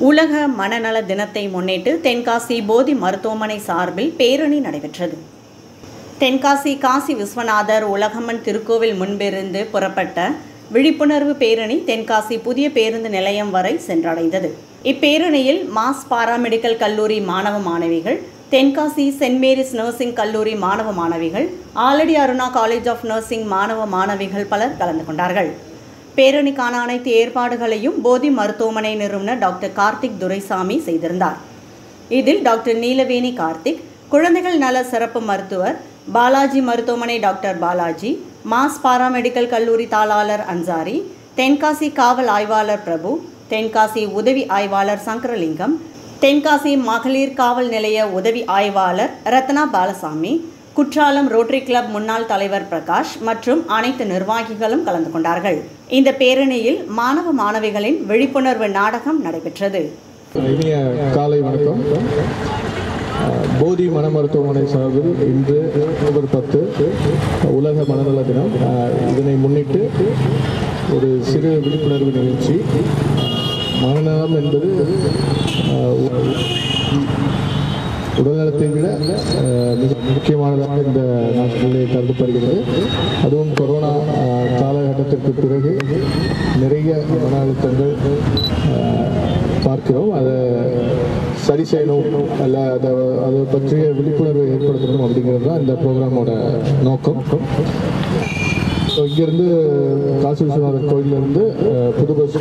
உலக மனநல தினத்தை முன்னிட்டு தென்காசி போதி மருத்துவமனை சார்பில் பேரணி நடைபெற்றது தென்காசி காசி விஸ்வநாதர் உலகம்மன் திருக்கோவில் முன்பிருந்து புறப்பட்ட விழிப்புணர்வு பேரணி தென்காசி புதிய பேருந்து நிலையம் வரை சென்றடைந்தது இப்பேரணியில் மாஸ் பாராமெடிக்கல் கல்லூரி மாணவ மாணவிகள் தென்காசி சென்ட் மேரிஸ் நர்சிங் கல்லூரி மாணவ மாணவிகள் Aladi Aruna college of nursing மாணவ மாணவிகள் பலர் கலந்து கொண்டார்கள் பேரணிக்கான அனைத்து ஏற்பாடுகளையும் போதி மருத்துவமனை நிறுவனர் டாக்டர் கார்த்திக் துரைசாமி செய்திருந்தார் இதில் டாக்டர் நீலவேணி கார்த்திக் குழந்தைகள் நல சிறப்பு மருத்துவர் பாலாஜி மருத்துவமனை டாக்டர் பாலாஜி மாஸ் பாராமெடிக்கல் கல்லூரி தாளாளர் அன்சாரி தென்காசி காவல் ஆய்வாளர் பிரபு தென்காசி உதவி ஆய்வாளர் சங்கரலிங்கம் தென்காசி மகளிர் காவல் நிலைய உதவி ஆய்வாளர் ரத்னா பாலசாமி குற்றாலம் ரோட்டரி கிளப் முன்னாள் தலைவர் பிரகாஷ் மற்றும் அனைத்து நிர்வாகிகளும் கலந்து கொண்டார்கள் இந்த பேரணியில் மாணவ மாணவிகளின் விழிப்புணர்வு நாடகம் நடைபெற்றது இனிய காலை வணக்கம் அஹ், போதி மன மருத்துவமனை சார்பில் இன்று அக்டோபர் பத்து உலக மனநல தினம் அஹ், இதனை முன்னிட்டு ஒரு சிறு விழிப்புணர்வு நிகழ்ச்சி மனநலம் என்பது அஹ், உ- உடல்நலத்தை விட அஹ், மிக முக்கியமானதாக இந்த நாட்களிலே கருதப்படுகிறது அதுவும் கொரோனா அஹ், காலகட்டத்திற்கு பிறகு நிறைய மன அழுத்தங்கள் அஹ், பார்க்கிறோம் அதை சரி செய்யணும் அல்ல அதை அதை பற்றிய விழிப்புணர்வை ஏற்படுத்தணும் அப்படிங்கிறது தான் இந்த ப்ரோக்ராமோட நோக்கம் ஸோ இங்கேருந்து காசி விஸ்வநாதர் கோயிலிருந்து அஹ், புது பஸ்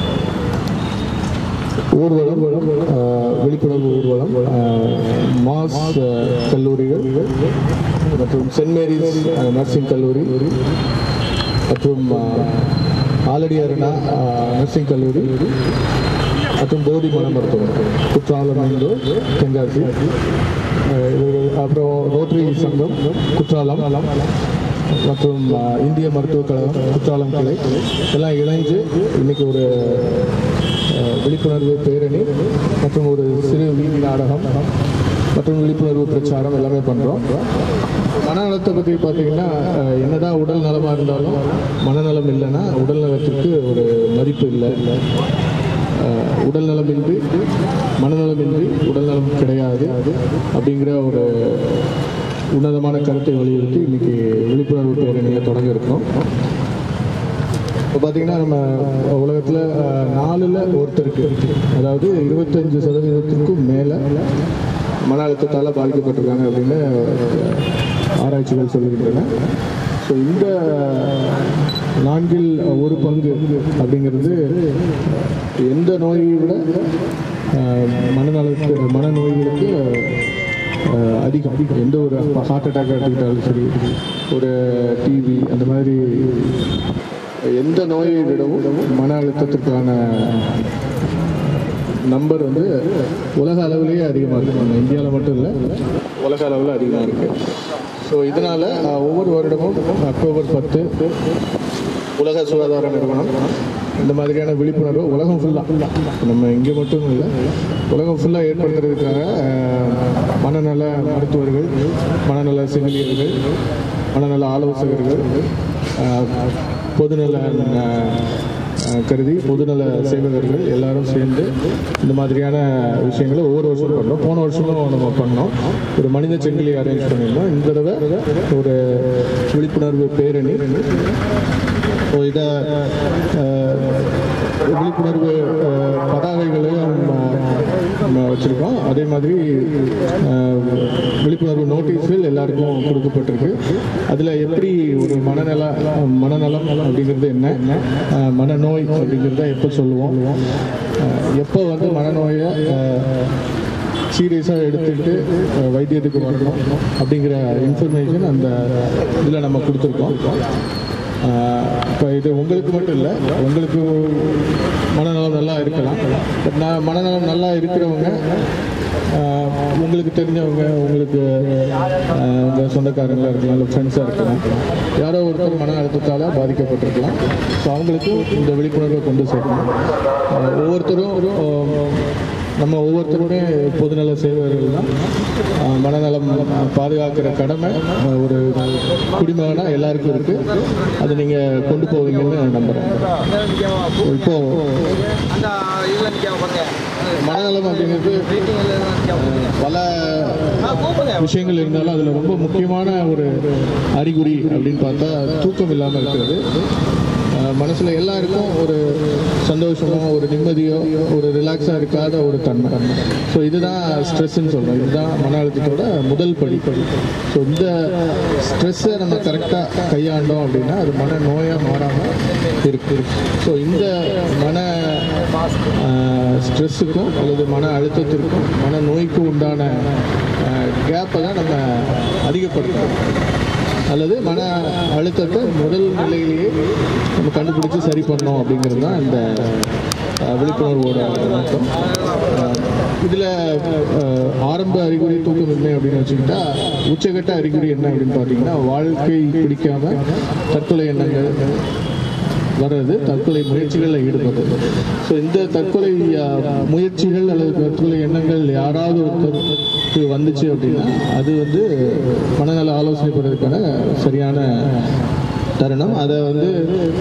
ஊர்வலம் அஹ், விழிப்புணர்வு ஊர்வலம் அஹ், மாஸ் அஹ், கல்லூரிகள் மற்றும் சென்ட் மேரிஸ் அஹ், நர்சிங் கல்லூரி மற்றும் அஹ், ஆலடி அருணா அஹ், நர்சிங் கல்லூரி மற்றும் போதி மன மருத்துவமனை குற்றாலம் இந்து தென்காசி அஹ், இவர்கள் அப்புறம் ரோட்டரி சங்கம் குற்றாலம் மற்றும் அஹ், இந்திய மருத்துவக் கழகம் குற்றாலம் கிளை எல்லாம் இணைஞ்சு இன்னைக்கு ஒரு அஹ், விழிப்புணர்வு பேரணி மற்றும் ஒரு சிறு வீதி நாடகம் மற்றும் விழிப்புணர்வு பிரச்சாரம் எல்லாமே பண்ணுறோம் மனநலத்தை பற்றி பார்த்தீங்கன்னா அஹ், என்னதான் உடல் நலமாக இருந்தாலும் மனநலம் இல்லைன்னா உடல் நலத்திற்கு ஒரு மதிப்பு இல்லை அஹ், உடல் நலமின்றி மனநலமின்றி உடல் நலம் கிடையாது அப்படிங்கிற ஒரு உன்னதமான கருத்தை வலியுறுத்தி இன்னைக்கு விழிப்புணர்வு பேரணியை தொடங்க இருக்கோம் இப்போ பார்த்தீங்கன்னா நம்ம உலகத்தில் நாலில் ஒருத்தருக்கு அதாவது இருபத்தஞ்சு சதவீதத்திற்கும் மேலே மன அழுத்தத்தால் பாதிக்கப்பட்டிருக்காங்க அப்படின்னு ஆராய்ச்சிகள் சொல்லுகின்றன ஸோ இந்த நான்கில் ஒரு பங்கு அப்படிங்கிறது எந்த நோயை விட அஹ், மனநலத்து மனநோய்களுக்கு அஹ், அதிகம் எந்த ஒரு ஹார்ட் அட்டாக் எடுத்துக்கிட்டாலும் சரி ஒரு டிவி அந்த மாதிரி எந்த நோயை விடவும் மன அழுத்தத்திற்கான நம்பர் வந்து உலக அளவிலேயே அதிகமாக இருக்குது நம்ம இந்தியாவில் மட்டும் இல்லை உலக அளவில் அதிகமாக இருக்குது ஸோ இதனால் ஒவ்வொரு வருடமும் அக்டோபர் பத்து உலக சுகாதார நிறுவனம் இந்த மாதிரியான விழிப்புணர்வு உலகம் ஃபுல்லாக நம்ம இங்கே மட்டும் இல்லை உலகம் ஃபுல்லாக ஏற்படுத்துறதுக்காக அஹ், மனநல மருத்துவர்கள் மனநல செவிலியர்கள் மனநல ஆலோசகர்கள் அஹ், பொதுநல அஹ், அஹ், கருதி பொதுநல சேவகர்கள் எல்லாரும் சேர்ந்து இந்த மாதிரியான விஷயங்களை ஒவ்வொரு வருஷம் பண்ணோம் போன வருஷமும் நம்ம பண்ணோம் ஒரு மனித செங்கிலி அரேஞ்ச் பண்ணியிருந்தோம் இந்த தடவை ஒரு விழிப்புணர்வு பேரணி ஸோ இதை அஹ், விழிப்புணர்வு அஹ், பதாகைகளையும் அஹ், நம்ம வச்சுருக்கோம் அதே மாதிரி அஹ், விழிப்புணர்வு நோட்டீஸ்கள் எல்லாருக்கும் கொடுக்கப்பட்டிருக்கு அதில் எப்படி ஒரு மனநல மனநலம் அப்படிங்கிறது என்ன அஹ், மனநோய் அப்படிங்கிறத எப்போ சொல்லுவோம் அஹ், எப்போ வந்து மனநோயை சீரியஸாக எடுத்துக்கிட்டு அஹ், வைத்தியத்துக்கு வரணும் அப்படிங்கிற இன்ஃபர்மேஷன் அந்த இதில் நம்ம கொடுத்துருக்கோம் இப்போ இது உங்களுக்கு மட்டும் இல்லை உங்களுக்கு மனநலம் நல்லா இருக்கலாம் பட் நான் மனநலம் நல்லா இருக்கிறவங்க ஆஹ், உங்களுக்கு தெரிஞ்சவங்க உங்களுக்கு ஆஹ், உங்க சொந்தக்காரங்களா இருக்கலாம் இல்லை ஃப்ரெண்ட்ஸாக இருக்கலாம் யாரோ ஒருத்தர் மன அழுத்தத்தால் பாதிக்கப்பட்டிருக்கலாம் ஸோ அவங்களுக்கும் இந்த விழிப்புணர்வை கொண்டு சேர்க்கணும் ஆஹ், ஒவ்வொருத்தரும் ஆஹ், நம்ம ஒவ்வொருத்தருமே பொதுநல சேவகர்கள் தான் ஆஹ், மனநலம் பாதுகாக்கிற கடமை ஆஹ், ஒரு குடிமகனா எல்லாருக்கும் இருக்கு அதை நீங்க கொண்டு போவீங்கன்னு நம்புறேன் இப்போ அந்த இதுல நிக்காம பாருங்க மனநலம் அப்படிங்கிறது அஹ், பல விஷயங்கள் இருந்தாலும் அதில் ரொம்ப முக்கியமான ஒரு அறிகுறி அப்படின்னு பார்த்தா தூக்கம் இல்லாமல் இருக்கிறது அஹ், மனசுல எல்லாருக்கும் ஒரு சந்தோஷமோ ஒரு நிம்மதியோ ஒரு ரிலாக்ஸாக இருக்காத ஒரு தன்மை ஸோ இதுதான் ஸ்ட்ரெஸ்ன்னு சொல்கிறோம் இதுதான் மன அழுத்தத்தோட முதல் படி ஸோ இந்த ஸ்ட்ரெஸ்ஸை நம்ம கரெக்டாக கையாண்டோம் அப்படின்னா அது மன நோயாக மாறாமல் இருக்கு ஸோ இந்த மன ஸ்ட்ரெஸ்ஸுக்கும் அல்லது மன அழுத்தத்திற்கும் மன நோய்க்கும் உண்டான கேப்பை தான் நம்ம அதிகப்படுத்தணும் அல்லது மன அழுத்தத்தை முதல் நிலையிலேயே நம்ம கண்டுபிடிச்சு சரி பண்ணோம் அப்படிங்கிறது தான் இந்த அஹ், விழிப்புணர்வோட நோக்கம் இதில் ஆரம்ப அறிகுறி தூக்கமின்மை அப்படின்னு வச்சுக்கிட்டா உச்சகட்ட அறிகுறி என்ன அப்படின்னு பார்த்தீங்கன்னா வாழ்க்கை பிடிக்காம தற்கொலை எண்ணங்கள் வர்றது தற்கொலை முயற்சிகளில் ஈடுபடுறது ஸோ இந்த தற்கொலை அஹ், முயற்சிகள் அல்லது தற்கொலை எண்ணங்கள் யாராவது ஒருத்தருக்கு வந்துச்சு அப்படின்னா அது வந்து மனநல ஆலோசனை பெறதுக்கான சரியான தருணம் அதை வந்து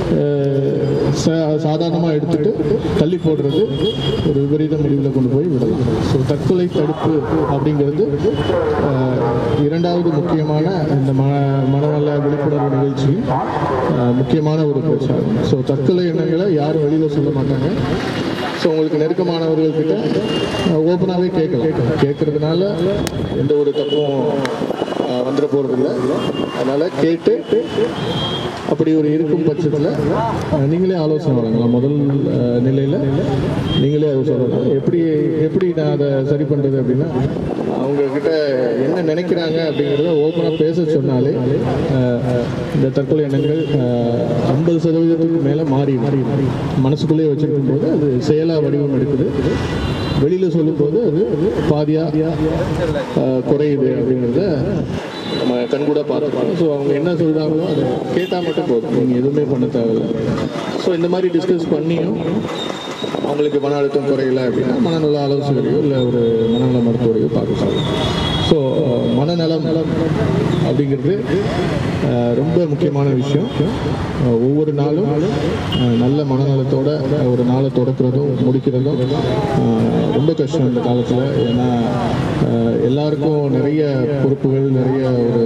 சாதாரணமாக எடுத்துட்டு தள்ளி போடுறது ஒரு விபரீத முடிவில் கொண்டு போய் விடலாம் ஸோ தற்கொலை தடுப்பு அப்படிங்கிறது அஹ், இரண்டாவது முக்கியமான இந்த மன மனநல விழிப்புணர்வு நிகழ்ச்சியில் அஹ், முக்கியமான ஒரு பிரச்சாரம் ஸோ தற்கொலை எண்ணங்களை யாரும் வெளியில் சொல்ல மாட்டாங்க ஸோ உங்களுக்கு நெருக்கமானவர்கள்கிட்ட ஓப்பனாகவே கேட்கலாம் கேட்கறதுனால எந்த ஒரு தப்பும் அஹ், வந்துட போகிறதில்ல அதனால் கேட்டு அப்படி ஒரு இருக்கும் பட்சத்தில் நீங்களே ஆலோசனை வழங்கலாம் முதல் அஹ், நிலையில் நீங்களே அதை சொல்லலாம் எப்படி எப்படி நான் அதை சரி பண்ணுறது அப்படின்னா அவங்க கிட்ட என்ன நினைக்கிறாங்க அப்படிங்கிறத ஓப்பனாக பேச சொன்னாலே அஹ், இந்த தற்கொலை எண்ணங்கள் ஐம்பது சதவீதத்துக்கு மேலே மாறி மாறி மனசுக்குள்ளேயே வச்சிருக்கும் போது அது செயலாக வடிவம் எடுக்குது வெளியில் சொல்லும்போது அது பாதியாக குறையுது அப்படிங்கிறத நம்ம கண்கூட பார்த்துருக்கோம் ஸோ அவங்க என்ன சொல்கிறாங்களோ அதை கேட்டால் மட்டும் போதும் நீங்கள் எதுவுமே பண்ண தேவையில்லை ஸோ இந்த மாதிரி டிஸ்கஸ் பண்ணியும் அவங்களுக்கு மன அழுத்தம் குறையல அப்படின்னா மனநல ஆலோசகரையோ இல்லை ஒரு மனநல மருத்துவரையோ பார்க்க சொல்லலாம் ஸோ மனநலம் அப்படிங்கிறது அஹ், ரொம்ப முக்கியமான விஷயம் அஹ், ஒவ்வொரு நாளும் அஹ், நல்ல மனநலத்தோட ஒரு நாளை தொடக்கிறதும் முடிக்கிறதும் அஹ், ரொம்ப கஷ்டம் இந்த காலத்தில் ஏன்னா அஹ், எல்லாருக்கும் நிறைய பொறுப்புகள் நிறைய ஒரு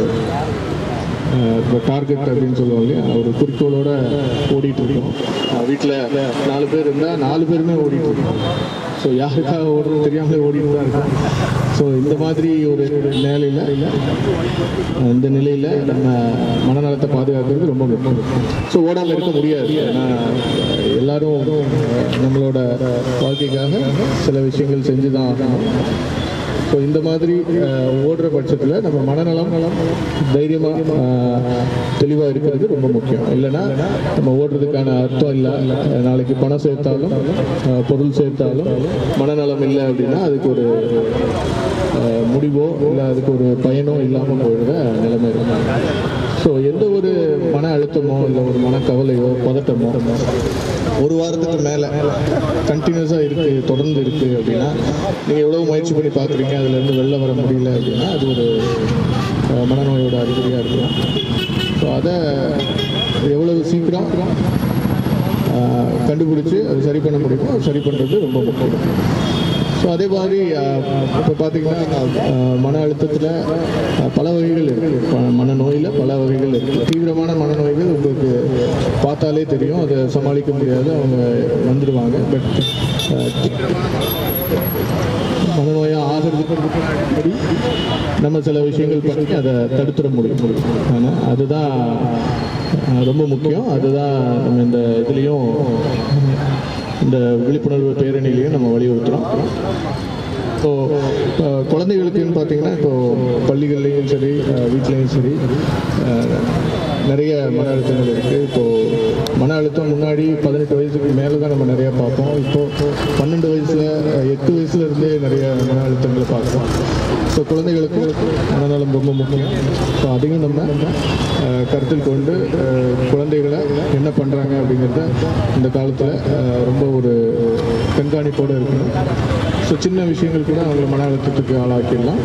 இப்போ டார்கெட் அப்படின்னு சொல்லுவாங்க இல்லையா ஒரு குறிக்கோளோட ஓடிட்டு இருக்கோம் வீட்டில் நாலு பேர் இருந்தால் நாலு பேருமே ஓடிட்டு இருக்கோம் ஸோ யாருக்காக ஓடுறது தெரியாமலே ஓடிட்டு தான் இருக்கோம் ஸோ இந்த மாதிரி ஒரு நிலையில் இந்த நிலையில் நம்ம மனநலத்தை பாதுகாக்கிறது ரொம்ப முக்கியம் ஸோ ஓடாமல் இருக்க முடியாது ஏன்னா எல்லாரும் நம்மளோட வாழ்க்கைக்காக சில விஷயங்கள் செஞ்சு தான் ஆகணும் ஸோ இந்த மாதிரி அஹ், ஓடுற பட்சத்தில் நம்ம மனநலம் தைரியமாக தெளிவாக இருக்கிறது ரொம்ப முக்கியம் இல்லைன்னா நம்ம ஓடுறதுக்கான அர்த்தம் இல்லை நாளைக்கு பணம் சேர்த்தாலும் அஹ், பொருள் சேர்த்தாலும் மனநலம் இல்லை அப்படின்னா அதுக்கு ஒரு அஹ், முடிவோ இல்லை அதுக்கு ஒரு பயனோ இல்லாமல் போயிடுற நிலைமை இருக்கும் ஸோ எந்த ஒரு மன அழுத்தமோ இல்லை ஒரு மனக்கவலையோ பதட்டமோ ஒரு வாரத்துக்கு மேலே கண்டினியூஸாக இருக்குது தொடர்ந்து இருக்குது அப்படின்னா நீங்கள் எவ்வளோ முயற்சி பண்ணி பார்க்குறீங்க அதுலேருந்து வெளில வர முடியல அப்படின்னா அது ஒரு அஹ், மனநோயோட அறிகுறியாக இருக்கும் ஸோ அதை எவ்வளவு சீக்கிரம் அஹ், கண்டுபிடிச்சு அது சரி பண்ண முடியுமோ அது சரி பண்ணுறது ரொம்ப முக்கியம் ஸோ அதே மாதிரி இப்போ பார்த்தீங்கன்னா அஹ், மன அழுத்தத்தில் பல வகைகள் இருக்குது மனநோயில் பல வகைகள் இருக்குது தீவிரமான மனநோய்கள் உங்களுக்கு பார்த்தாலே தெரியும் அதை சமாளிக்க முடியாது அவங்க வந்துடுவாங்க பட் மனநோயாக ஆகிறதுக்கு முன்னாடி நம்ம சில விஷயங்கள் பண்ணி அதை தடுத்துட முடியும் ஆனால் அதுதான் அஹ், ரொம்ப முக்கியம் அதுதான் நம்ம இந்த இதுலேயும் இந்த விழிப்புணர்வு பேரணிலையும் நம்ம வலியுறுத்துகிறோம் ஸோ குழந்தைகளுக்குன்னு பார்த்தீங்கன்னா இப்போ பள்ளிகள்லேயும் சரி அஹ், வீட்லேயும் சரி அஹ், நிறைய மன அழுத்தங்கள் இருக்குது இப்போது மன அழுத்தம் முன்னாடி பதினெட்டு வயசுக்கு மேலே தான் நம்ம நிறையா பார்ப்போம் இப்போது பன்னெண்டு வயசில் எட்டு வயசுல இருந்தே நிறைய மன அழுத்தங்களை பார்க்குறோம் ஸோ குழந்தைகளுக்கு மனநலம் ரொம்ப முக்கியம் ஸோ அதையும் நம்ம அஹ், கருத்தில் கொண்டு அஹ், குழந்தைகளை என்ன பண்ணுறாங்க அப்படிங்கிறத இந்த காலத்தில் ரொம்ப ஒரு கண்காணிப்போடு இருக்கணும் ஸோ சின்ன விஷயங்கள் கூட அவங்களை மன அழுத்தத்துக்கு ஆளாக்கிடலாம்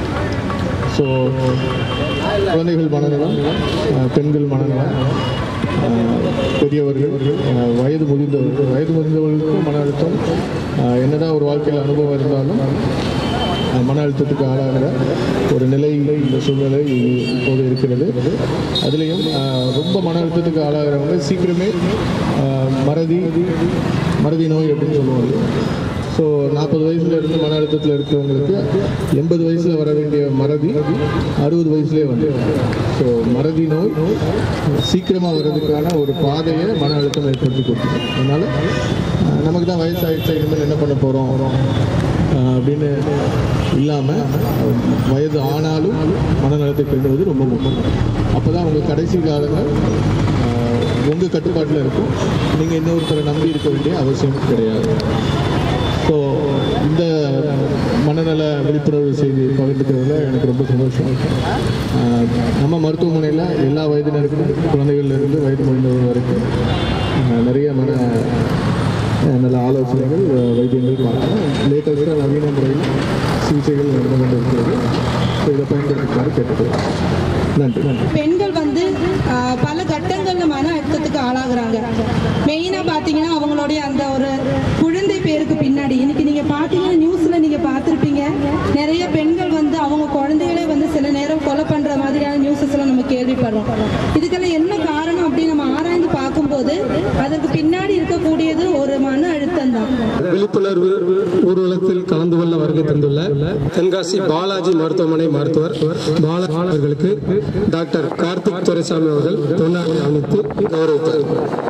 ஸோ குழந்தைகள் மனநலம் அஹ், பெண்கள் மனநலம் பெரியவர்கள் அஹ், வயது முதிர்ந்தவர்கள் வயது முதிர்ந்தவர்களுக்கும் மன அழுத்தம் அஹ், என்னதான் ஒரு வாழ்க்கையில் அனுபவம் இருந்தாலும் அஹ், மன அழுத்தத்துக்கு ஆளாகிற ஒரு நிலை இந்த சூழ்நிலை இப்போது இருக்கிறது அதுலேயும் அஹ், ரொம்ப மன அழுத்தத்துக்கு ஆளாகிறவங்க சீக்கிரமே அஹ், மறதி மறதி நோய் அப்படின்னு சொல்லுவாங்க ஸோ நாற்பது வயசுல இருந்து மன அழுத்தத்தில் இருக்கிறவங்களுக்கு எண்பது வயசுல வர வேண்டிய மறதி அறுபது வயசுலேயே வந்து ஸோ மறதி நோய் சீக்கிரமாக வர்றதுக்கான ஒரு பாதையை மன அழுத்தம் ஏற்படுத்தி கொடுத்துரும் அதனால அஹ், நமக்கு தான் வயசாகிடுச்சு இனிமேல் என்ன பண்ண போகிறோம் அப்படின்னு இல்லாமல் வயது ஆனாலும் மனநலத்தை பேணுவது ரொம்ப முக்கியம் அப்போ தான் உங்கள் கடைசி காலங்கள் உங்கள் கட்டுப்பாட்டில் இருக்கும் நீங்கள் இன்னொருத்தரை நம்பி இருக்க வேண்டிய அவசியம் கிடையாது ஸோ இந்த மனநல விழிப்புணர்வு செய்தி பகிர்ந்துக்கிறதுல எனக்கு ரொம்ப சந்தோஷம் ஆஹ் நம்ம மருத்துவமனையில் எல்லா வயதினருக்கும் குழந்தைகள்லேருந்து வயது முடிந்தவர்கள் வரைக்கும் ஆஹ் நிறைய மன ஆஹ் நல்ல ஆலோசனைகள் ஆஹ் வைத்தியங்கள் பார்க்கலாம் லேட்டஸ்டாக நவீன முறையில் சிகிச்சைகள் நடந்து கொண்டு இருக்கிறது ஸோ இதை பயன்படுத்துமாறு கேட்டுக்கிறேன் நன்றி நன்றி பெண்கள் வந்து ஆஹ், பல கட்டங்கள்ல மன அழுத்தத்துக்கு ஆளாகுறாங்க மெயினா பாத்தீங்கன்னா அவங்களுடைய அந்த ஒரு குழந்தை பேருக்கு பின்னாடி இன்னைக்கு நீங்க பாத்தீங்கன்னா நியூஸ்ல நீங்க பார்த்திருப்பீங்க நிறைய பெண்கள் வந்து அவங்க குழந்தைகளே வந்து சில நேரம் கொலை பண்ற மாதிரியான நியூஸஸ் எல்லாம் நம்ம கேள்விப்படுறோம் இதுக்கெல்லாம் என்ன காரணம் அப்படின்னு நம்ம ஆராய்ந்து பார்க்கும்போது அதற்கு பின்னாடி இருக்கக்கூடியது ஒரு மன அழுத்தம் தான் விழிப்புணர்வு ஊர்வலத்தில் கலந்து கொள்ள வருகை தந்துள்ள தென்காசி பாலாஜி மருத்துவமனை மருத்துவர் பாலாஜி அவர்களுக்கு டாக்டர் கார்த்திக் துரைசாமி அவர்கள் பொன்னாடை அணித்து கௌரவித்தார்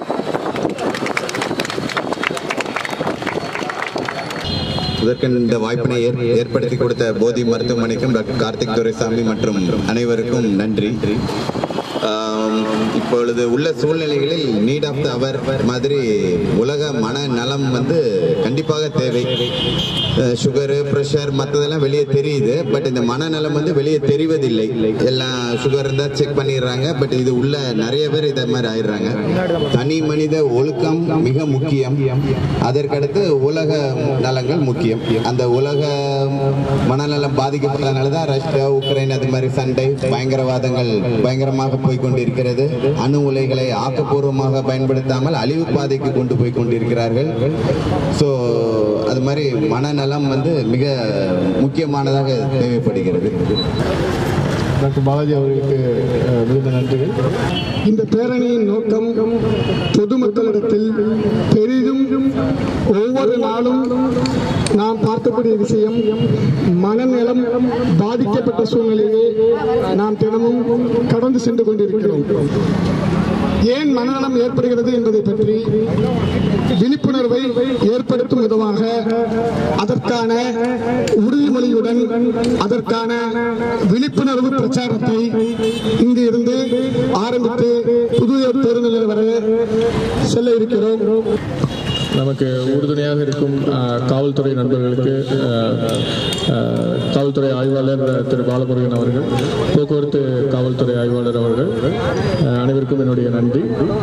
இதற்கு இந்த வாய்ப்பினை ஏற்- ஏற்படுத்தி கொடுத்த போதி மருத்துவமனைக்கும் டாக்டர் கார்த்திக் துரைசாமி மற்றும் அனைவருக்கும் நன்றி ஆம், இப்பொழுது உள்ள சூழ்நிலைகளில் நீட் ஆஃப் த அவர் மாதிரி உலக மன நலம் வந்து கண்டிப்பாக தேவை சுகரு ப்ரெஷர் மற்றதெல்லாம் வெளியே தெரியுது பட் இந்த மனநலம் வந்து வெளியே தெரிவதில்லை எல்லாம் சுகர் இருந்தால் செக் பண்ணிடுறாங்க பட் இது உள்ள நிறைய பேர் இதை மாதிரி ஆயிடுறாங்க தனி மனித ஒழுக்கம் மிக முக்கியம் அதற்கடுத்து உலக நலங்கள் முக்கியம் அந்த உலக மனநலம் பாதிக்கப்பட்டதுனால தான் ரஷ்யா உக்ரைன் அது மாதிரி சண்டை பயங்கரவாதங்கள் பயங்கரமாக போய் கொண்டிருக்கிறது அணு உலைகளை ஆக்கப்பூர்வமாக பயன்படுத்தாமல் அழிவு பாதைக்கு கொண்டு போய் கொண்டிருக்கிறார்கள் ஸோ அது மாதிரி மனநலம் வந்து மிக முக்கியமானதாக தேவைப்படுகிறது டாக்டர் பாலாஜி அவர்களுக்கு அஹ், மிகுந்த நன்றிகள் இந்த பேரணியின் நோக்கம் பொதுமக்களிடத்தில் பெரிதும் ஒவ்வொரு நாளும் நாம் பார்க்கக்கூடிய விஷயம் மனநலம் பாதிக்கப்பட்ட சூழ்நிலையிலே நாம் தினமும் கடந்து சென்று கொண்டிருக்கிறோம் ஏன் மனநலம் ஏற்படுகிறது என்பதை பற்றி விழிப்புணர்வை ஏற்படுத்தும் விதமாக அதற்கான உறுதிமொழியுடன் அதற்கான விழிப்புணர்வு பிரச்சாரத்தை இங்கு இருந்து ஆரம்பித்து புதிய பேருந்து நிலைவர செல்ல இருக்கிறோம் நமக்கு உறுதுணையாக இருக்கும் அஹ், காவல்துறை நண்பர்களுக்கு அஹ், அஹ், காவல்துறை ஆய்வாளர் திரு பாலமுருகன் அவர்கள் போக்குவரத்து காவல்துறை ஆய்வாளர் அவர்கள் அஹ், அனைவருக்கும் என்னுடைய நன்றி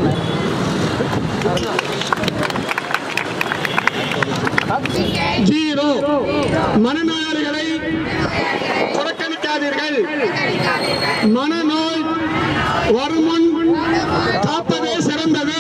ஜீரோ மனநோயாளிகளை புறக்கணிக்காதீர்கள் மனநோய் வருமுன் காப்பதே சிறந்தது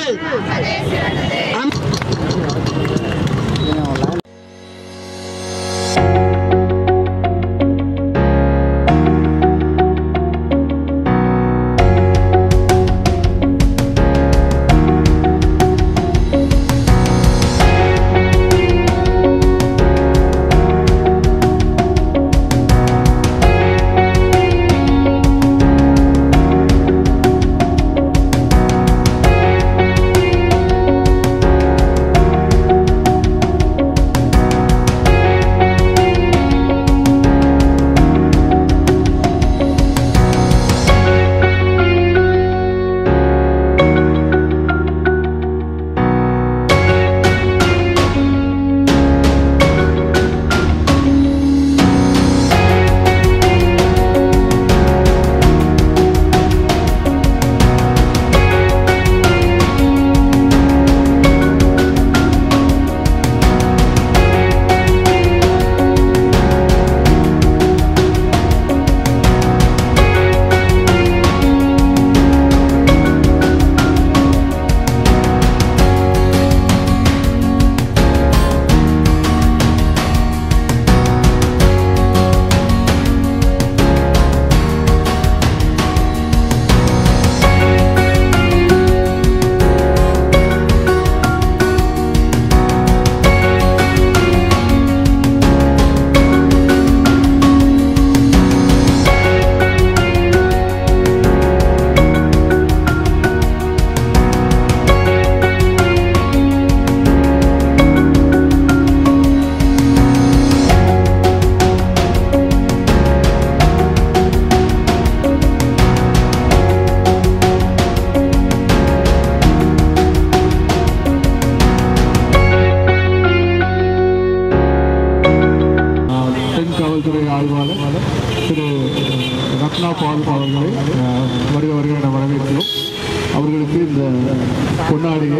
ஆய்வாளர் திரு ரத்னா பால் அவர்களை அஹ், வருக வருக என வரவேற்கிறோம் அவர்களுக்கு இந்த பொன்னாடியை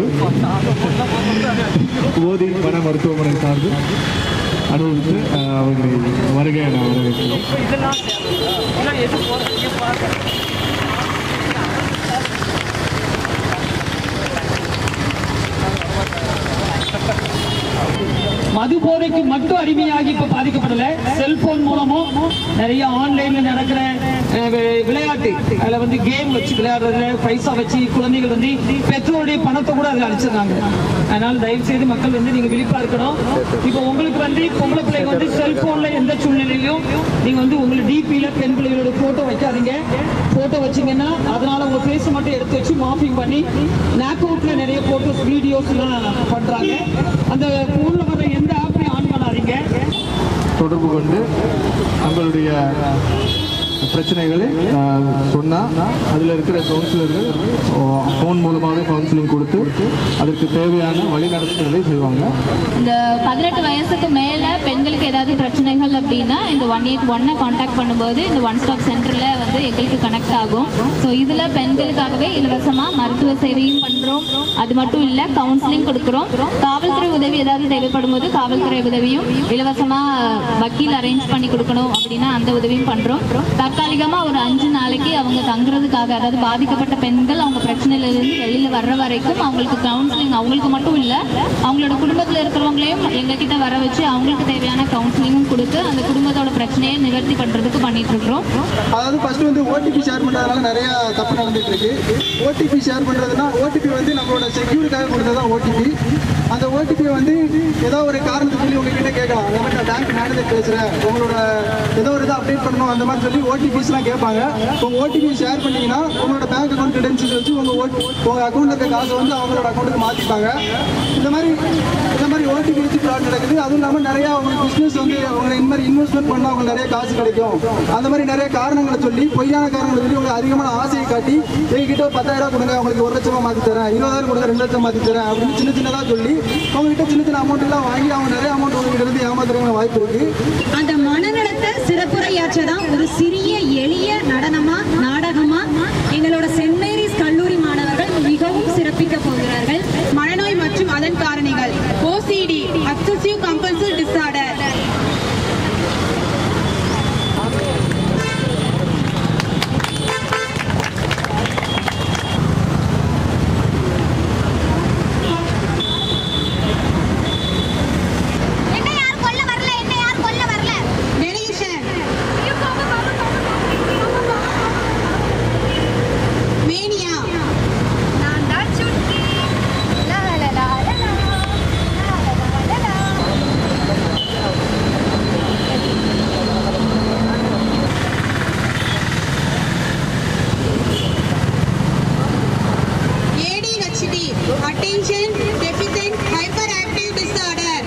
போதி வன மருத்துவமனை சார்பில் அனுபவித்து அஹ், அவர்களை வருக என வரவேற்கிறோம் மது போதைக்கு மட்டும் அடிமையாகி இப்ப பாதிக்கப்படல செல்போன் மூலமும் நிறைய ஆன்லைன்ல நடக்கிற அஹ், வி- விளையாட்டு அதுல வந்து கேம் வச்சு விளையாடுறதுல பைசா வச்சு குழந்தைகள் வந்து பெற்றோருடைய பணத்தை கூட அதுல அழிச்சிருக்காங்க அதனால தயவு செய்து மக்கள் வந்து நீங்க விழிப்பா இருக்கணும் இப்போ உங்களுக்கு வந்து பொம்பளை பிள்ளைங்க வந்து செல்போன்ல எந்த சூழ்நிலையிலும் நீங்க வந்து உங்களை டிபியில பெண் பிள்ளைகளோட போட்டோ வைக்காதீங்க போட்டோ வச்சீங்கன்னா அதனால உங்க ஃபேஸ் மட்டும் எடுத்து வச்சு மாஃபிங் பண்ணி நாக் அவுட்ல நிறைய போட்டோஸ் வீடியோஸ் எல்லாம் பண்றாங்க அந்த போன்ல வர எந்த ஆப்பையும் ஆன் பண்ணாதீங்க தொடர்பு கொண்டு தங்களுடைய பிரச்சனைகளை சொன்னால் அதில் இருக்கிற கவுன்சிலர்கள் ஃபோன் மூலமாகவே கவுன்சிலிங் கொடுத்து அதற்கு தேவையான வழிநடத்துதலை செய்வாங்க இந்த பதினெட்டு வயசுக்கு மேல பெண்களுக்கு ஏதாவது பிரச்சனைகள் அப்படின்னா இந்த ஒன் எயிட் ஒன்னை காண்டாக்ட் பண்ணும்போது இந்த ஒன் ஸ்டாப் சென்டர்ல வந்து எங்களுக்கு கனெக்ட் ஆகும் ஸோ இதுல பெண்களுக்காகவே இலவசமா மருத்துவ சேவையும் பண்றோம் அது மட்டும் இல்ல கவுன்சிலிங் கொடுக்குறோம் காவல்துறை உதவி ஏதாவது தேவைப்படும் போது காவல்துறை உதவியும் இலவசமா வக்கீல் அரேஞ்ச் பண்ணி கொடுக்கணும் அப்படின்னா அந்த உதவியும் பண்றோம் தற்காலிகமா ஒரு அஞ்சு நாளைக்கு அவங்க தங்குறதுக்காக அதாவது பாதிக்கப்பட்ட பெண்கள் அவங்க பிரச்சனையில இருந்து வெளியில வர்ற வரைக்கும் அவங்களுக்கு கவுன்சிலிங் அவங்களுக்கு மட்டும் இல்ல அவங்களோட குடும்பத்துல இருக்கிறவங்களையும் எங்ககிட்ட வர வச்சு அவங்களுக்கு தேவையான கவுன்சிலிங்கும் கொடுத்து அந்த குடும்பத்தோட பிரச்சனையை நிவர்த்தி பண்றதுக்கு பண்ணிட்டு இருக்கிறோம் அதாவது ஃபர்ஸ்ட் வந்து ஓடிபி ஷேர் பண்றதுனால நிறைய தப்பு நடந்துட்டு இருக்கு ஓடிபி ஷேர் பண்றதுனா ஓடிபி வந்து நம்மளோட செக்யூரிக்காக கொடுத்ததா ஓடிபி அந்த ஓடிபி வந்து ஏதோ ஒரு காரணத்தை சொல்லி உங்ககிட்ட கேட்கலாம் அந்த மாதிரி நான் பேங்க் மேனேஜர் பேசுறேன் உங்களோட ஏதோ ஒரு இதை அப்டேட் பண்ணணும் அந்த மாதிரி சொல்லி ஓடிபிஸ்லாம் கேட்பாங்க உங்க ஓடிபி ஷேர் பண்ணீங்கன்னா உங்களோட பேங்க் அக்கௌண்ட் கிரெடென்ஷியல் வச்சு உங்க ஓடி உங்க அக்கௌண்ட்ல இருக்க காசை வந்து அவங்களோட அக்கௌண்ட்டுக்கு மாத்திப்பாங்க இந்த மாதிரி இந்த மாதிரி ஓடிபி வச்சு ஃப்ராட் நடக்குது அதுவும் இல்லாமல் நிறைய அவங்க பிசினஸ் வந்து அவங்க இந்த மாதிரி இன்வெஸ்ட்மெண்ட் பண்ணா அவங்க நிறைய காசு கிடைக்கும் அந்த மாதிரி நிறைய காரணங்களை சொல்லி பொய்யான காரணங்களை சொல்லி உங்களுக்கு அதிகமான ஆசையை காட்டி எங்ககிட்ட ஒரு பத்தாயிரம் ரூபாய் கொடுங்க உங்களுக்கு ஒரு லட்சமா மாத்தி தரேன் இருபதாயிரம் கொடுங்க ரெண்டு லட்சம் மாத்தி தரேன் அப்படின்னு சின்ன சின்னதா சொல்லி அவங்ககிட்ட சின்ன சின்ன அமௌண்ட் எல்லாம் வாங்கி அவங்க நிறைய அமௌண்ட் உங்ககிட்ட இருந்து ஏமாத்துறவங்க வாய்ப்பு இருக்கு அந்த மனநலத்தை சிறப்புரையாற்றதான் ஒரு சிறிய எளிய நடனமா நாடகமா எங்களோட சென்ட் மேரிஸ் கல்லூரி மாணவர்கள் மிகவும் சிறப்பிக்க போகிறார்கள் மனநோய் மற்றும் அதன் காரணிகள் ஓசிடி அப்சசிவ் கம்பல்சிவ் டிசார்டர் என்ன யார் கொல்ல வரல என்ன யார் கொல்ல வரல டெலிவிஷன் மேனியா நான் தான் சுட்டி லா லா லா லா லா. லா லா லா லா லா. ADHD attention deficit hyper active disorder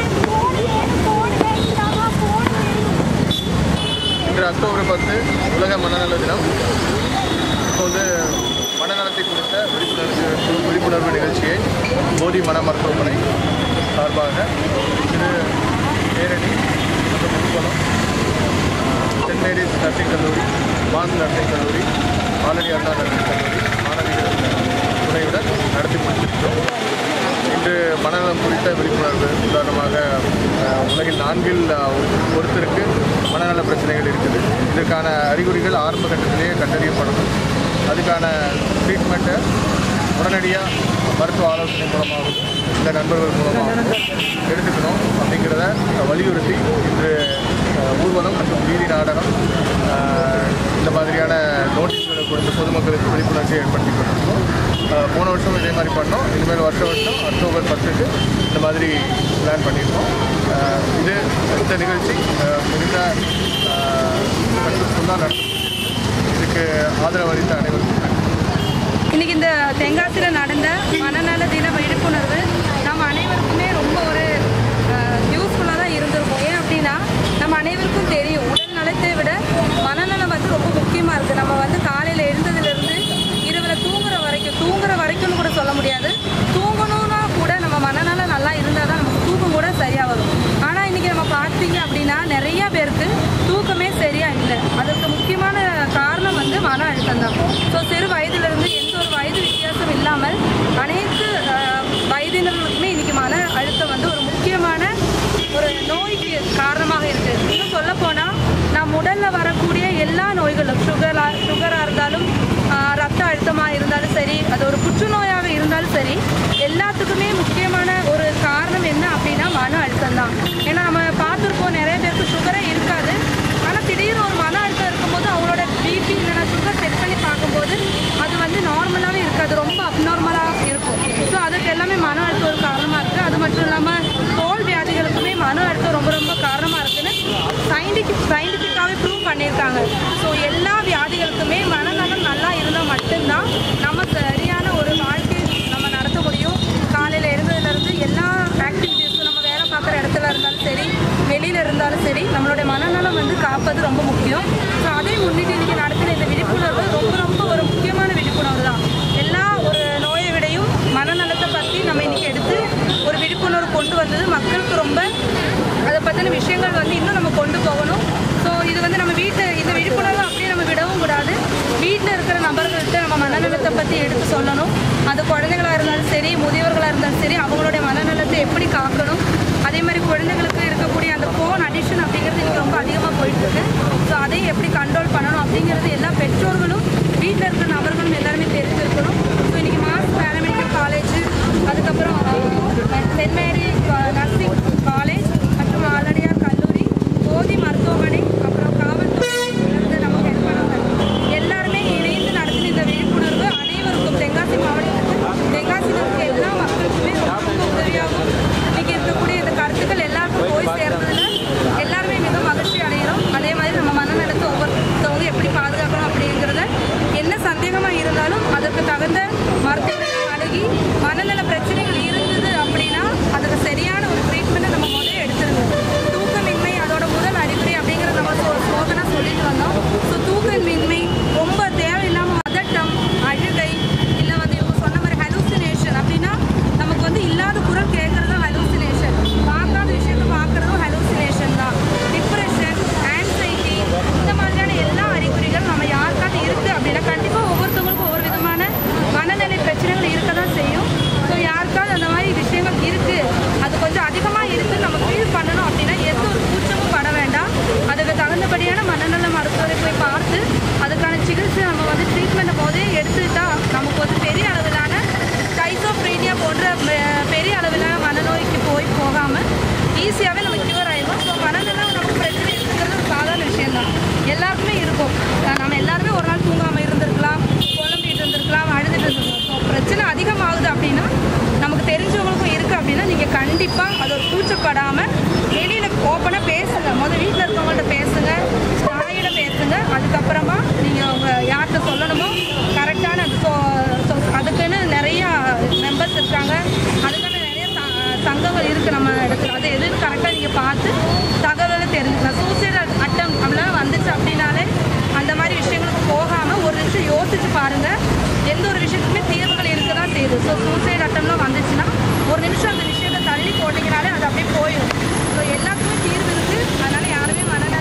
இன்று அக்டோபர் பத்து உலக மனநல தினம் இப்போது மனநலத்தை குறித்த விழிப்புணர்வு விழிப்புணர்வு நிகழ்ச்சியை போதி மன மருத்துவமனை சார்பாக திரு பேரணி மற்றும் முன்பலம் சென்ட் மேரிஸ் நர்சிங் கல்லூரி மாஸ் நர்சிங் கல்லூரி ஆலடி அண்ணா நர்சிங் கல்லூரி மாணவிகள் துணையுடன் நடத்தி முடித்திருக்கிறோம் இன்று மனநலம் குறித்த விழிப்புணர்வு உதாரணமாக அஹ், உலகில் நான்கில் அஹ், ஒருத்தருக்கு மனநல பிரச்சனைகள் இருக்குது இதற்கான அறிகுறிகள் ஆரம்ப கட்டத்திலேயே கண்டறியப்படணும் அதுக்கான ட்ரீட்மெண்ட்டை உடனடியாக மருத்துவ ஆலோசனை மூலமாகவும் இந்த நண்பர்கள் மூலமாகவும் எடுத்துக்கணும் அப்படிங்கிறத வலியுறுத்தி இன்று அஹ், ஊர்வலம் மற்றும் வீதி நாடகம் அஹ், இந்த மாதிரியான நோட்டீஸ்களை கொடுத்து பொதுமக்களுக்கு விழிப்புணர்ச்சி ஏற்படுத்தி கொண்டிருக்கோம் அஹ், போன வருஷம் இதே மாதிரி பண்ணோம் இனிமேல் வருஷ வருஷம் அக்டோபர் பத்துக்கு இந்த மாதிரி பிளான் பண்ணியிருக்கோம் அஹ், இது இந்த நிகழ்ச்சி அஹ், மிகுந்த சக்ஸஸ்ஃபுல்லாக நடக்கும் இதுக்கு ஆதரவு அளித்த அனைவருக்கும் நன்றி. இன்னைக்கு இந்த தென்காசியில் நடந்த மனநல தின விழிப்புணர்வு நம்ம அனைவருக்குமே ரொம்ப ஒரு யூஸ்ஃபுல்லாக தான் இருந்திருக்கும் ஏன் அப்படின்னா நம்ம அனைவருக்கும் தெரியும் உடல் நலத்தை விட மனநலம் வந்து ரொம்ப முக்கியமாக இருக்குது நம்ம வந்து காலையில் எழுந்ததுலேருந்து இரவில் தூங்குற வரைக்கும் தூங்குற வரைக்கும்னு கூட சொல்ல முடியாது தூங்கணும்னா கூட நம்ம மனநலம் நல்லா இருந்தால் தான் நமக்கு தூக்கம் கூட சரியாக வரும் ஆனால் இன்றைக்கி நம்ம பார்த்தீங்க அப்படின்னா நிறைய பேருக்கு தூக்கம் இல்லை அதற்கு முக்கியமான காரணம் வந்து மன அழுத்தம் தான் ஸோ சிறு வயதிலிருந்து எந்த ஒரு வயது வித்தியாசம் இல்லாமல் அனைத்து அஹ், வயதினர்களுக்குமே இன்னைக்கு மன அழுத்தம் வந்து ஒரு முக்கியமான ஒரு நோய்க்கு காரணமாக இருக்கு இன்னும் சொல்ல போனால் நம் உடல்ல வரக்கூடிய எல்லா நோய்களும் சுகரா சுகராக இருந்தாலும் ஆஹ், ரத்த அழுத்தமாக இருந்தாலும் சரி அது ஒரு புற்றுநோயாக இருந்தாலும் சரி எல்லாத்துக்குமே முக்கியமான ஒரு காரணம் என்ன அப்படின்னா மன அழுத்தம் தான் ஏன்னா நம்ம பார்த்துருப்போம் நிறைய பேருக்கு சுகரே இருக்காது ஆனால் திடீர்னு ஒரு மன அழுத்தம் இருக்கும்போது அவங்களோட பிபி இல்லைனா சுகர் செக் பண்ணி பார்க்கும்போது அது வந்து நார்மலாகவே இருக்காது ரொம்ப அப்நார்மலாக இருக்கும் ஸோ அதுக்கு எல்லாமே மன அழுத்தம் ஒரு காரணமாக இருக்குது அது மட்டும் இல்லாமல் தோல் வியாதிகளுக்குமே மன அழுத்தம் ரொம்ப ரொம்ப காரணமாக இருக்குன்னு சயின்டிஃபிக் சயின்டிஃபிக்காகவே ப்ரூவ் பண்ணியிருக்காங்க ஸோ எல்லா வியாதிகளுக்குமே மனநலம் நல்லா இருந்தால் மட்டும்தான் நம்ம சரியான ஒரு வாழ்க்கை நம்ம நடத்த முடியும் காலையில் எழுந்ததுலேருந்து எல்லா ஆக்டிவிட்டீஸும் நம்ம வேலை பார்க்குற இடத்துல இருந்தாலும் சரி வெளியில் இருந்தாலும் சரி நம்மளுடைய மனநலம் வந்து காப்பது ரொம்ப முக்கியம் ஸோ அதை முன்னிட்டு இன்றைக்கி நடத்தின இந்த விழிப்புணர்வு ரொம்ப ரொம்ப ஒரு முக்கியமான விழிப்புணர்வு தான் எல்லா ஒரு நோயை விடையும் மனநலத்தை பற்றி நம்ம இன்னைக்கு எடுத்து ஒரு விழிப்புணர்வு கொண்டு வந்தது மக்களுக்கு ரொம்ப அதை பற்றின விஷயங்கள் வந்து இன்னும் நம்ம கொண்டு போகணும் ஸோ இது வந்து நம்ம வீட்டில் இந்த விழிப்புணர்வு அப்படியே நம்ம விடவும் கூடாது வீட்டில் இருக்கிற நபர்கள்ட்ட நம்ம மனநலத்தை பற்றி எடுத்து சொல்லணும் அது குழந்தைகளாக இருந்தாலும் சரி முதியவர்களாக இருந்தாலும் சரி அவங்களுடைய மனநலத்தை எப்படி காக்கணும் அதே மாதிரி குழந்தைகளுக்கு இருக்கக்கூடிய அந்த ஃபோன் அடிஷன் அப்படிங்கிறது இன்னைக்கு ரொம்ப அதிகமாக போயிட்டு இருக்கு ஸோ அதையும் எப்படி கண்ட்ரோல் பண்ணணும் அப்படிங்கிறது எல்லா பெற்றோர்களும் வீட்டில் இருக்கிற நபர்களும் எல்லாருமே தெரிஞ்சிருக்கணும் ஸோ இன்னைக்கு மாஸ் பேராமெடிக்கல் காலேஜ் அதுக்கப்புறம் சென்ட் மேரி நர்சிங் காலேஜ் மற்றும் ஆலடியார் கல்லூரி போதி மருத்துவமனை அப்புறம் காவல்துறை இருந்து நமக்கு ஹெல்ப் பண்ணாங்க எல்லாருமே இணைந்து நடத்தின இந்த விழிப்புணர்வு அனைவருக்கும் தென்காசி மாவட்டத்துக்கு தென்காசியில் இருக்க எல்லா மக்களுக்குமே ரொம்ப ரொம்ப உதவியாகும் இன்னைக்கு இருக்கக்கூடிய இந்த கருத்துக்கள் எல்லாருக்கும் போய் சேர்ந்ததுல எல்லாருமே மிக மகிழ்ச்சி அடைகிறோம் அதே மாதிரி நம்ம மனநலத்தை ஒவ்வொருத்தவங்க எப்படி பாதுகாக்கணும் அப்படிங்கிறத என்ன சந்தேகமாக இருந்தாலும் அதற்கு தகுந்த மருத்துவரை அணுகி மனநல பிரச்சனைகள் இருந்தது அப்படின்னா அதுக்கு சரியான ஒரு ட்ரீட்மெண்ட்டை நம்ம முதல்ல எடுத்துருங்க தூக்கமின்மை அதோட முதல் அறிகுறி அப்படிங்கிறத நம்ம சோ சோதனை சொல்லிட்டு வந்தோம் ஸோ தூக்கமின்மை ரொம்ப தேவையில்லாமல் பதட்டம் அழுகை இல்லை வந்து இவங்க சொன்ன மாதிரி ஹலூசினேஷன் அப்படின்னா நமக்கு வந்து இல்லாத குரல் கேட்குறது தான் ஹலூசினேஷன் பார்க்காத விஷயத்தை பார்க்குறதும் ஹலூசினேஷன் தான் டிப்ரெஷன் ஆன்சைட்டி இந்த மாதிரியான எல்லா அறிகுறிகள் நம்ம யாருக்காவது இருக்குது அப்படின்னா கண்டிப்பாக ஒவ்வொருத்தவங்களுக்கும் ஒவ்வொரு விதமான மனநிலை பிரச்சனைகள் இருக்க தான் செய்யும் ஸோ யாருக்காவது அந்த மாதிரி விஷயங்கள் இருக்குது அது கொஞ்சம் அதிகமாக இருக்குது நம்ம ஃபீல் பண்ணணும் அப்படின்னா எந்த ஒரு கூச்சமும் பட வேண்டாம் அதுக்கு தகுந்தபடியான மனநல மருத்துவரை போய் பார்த்து அதுக்கான சிகிச்சை நம்ம வந்து ட்ரீட்மெண்ட்டை போதே எடுத்துக்கிட்டா நமக்கு வந்து பெரிய அளவிலான கைசோப்ரீனியா போன்ற ம- பெரிய அளவிலான மனநோய்க்கு போய் போகாமல் ஈஸியாகவே நம்ம கியூர் ஆயிடும் ஸோ மனநலம் நமக்கு பிரச்சனை இருக்குங்கிறது ஒரு சாதாரண விஷயம்தான் எல்லாருக்குமே இருக்கும் அஹ் நம்ம எல்லாருமே ஒரு நாள் தூங்காமல் இருந்திருக்கலாம் குழம்பிட்டு இருந்திருக்கலாம் அழுதுட்டு இருந்திருக்கலாம் ஸோ பிரச்சனை அதிகமாகுது அப்படின்னா நமக்கு தெரிஞ்சவங்களுக்கும் இருக்குது அப்படின்னா நீங்கள் கண்டிப்பாக அது ஒரு கூச்சப்படாமல் வெளியில் ஓப்பனாக பேசுங்க முதல்ல வீட்டில் இருக்கவங்கள்ட்ட பேசுங்க தாயிட பேசுங்க அதுக்கப்புறமா நீங்கள் உங்க யார்கிட்ட சொல்லணுமோ கரெக்டான ஸோ ஸோ அதுக்குன்னு நிறையா மெம்பர்ஸ் இருக்காங்க அதுக்கான நிறைய ச- சங்கங்கள் இருக்குது நம்ம இடத்துல அது எதுன்னு கரெக்டாக நீங்கள் பார்த்து தகவலை தெரிஞ்சுக்கலாம் சூசைட் அட்டம் அப்படிலாம் வந்துச்சு அப்படின்னாலே அந்த மாதிரி விஷயங்களுக்கு போகாமல் ஒரு நிமிஷம் யோசிச்சு பாருங்கள் எந்த ஒரு விஷயத்துக்குமே தீர்வுகள் இருக்க தான் செய்யுது ஸோ சூசைட் அட்டம்லாம் வந்துச்சுன்னா ஒரு நிமிஷம் அந்த விஷயத்தை தள்ளி போட்டிங்கனாலே அது அப்படியே போயிடும் ஸோ எல்லாத்துக்குமே தீர்வு இருக்குது அதனால் யாருமே மனநல